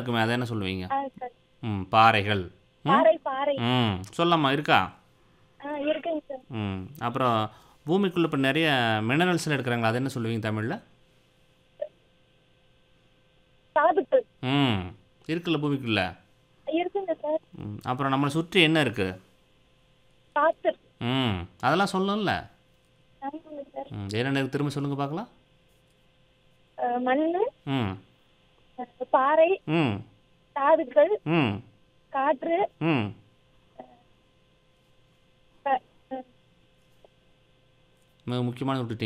இருக்குமே அதை என்ன சொல்லுவீங்க ஆ, சார் ம் பாறைகள் ம் பாறை பாறை ம் சொல்லம்மா இருக்கா ஆ இருக்குங்க சார் ம் அப்புறம் பூமிக்குள்ளே இப்போ நிறைய மினரல்ஸ்லாம் எடுக்கிறாங்களா அது என்ன சொல்லுவீங்க தமிழில் தாதுக்கள் ம் இருக்குல்ல பூமிக்குள்ள இருக்குங்க சார் ம் அப்புறம் நம்மளை சுற்றி என்ன இருக்குது காத்து ம் அதெல்லாம் சொல்லணும்ல ஆமாங்க சார் ம் என்னென்ன இருக்கு திரும்ப சொல்லுங்கள் பார்க்கலாம் ஆ, மண்ணு ம் ஆ, பாறை ம் தாதுக்கள் ம் காற்று ம் க- ஆ, மிக முக்கியமான விட்டுட்டீங்க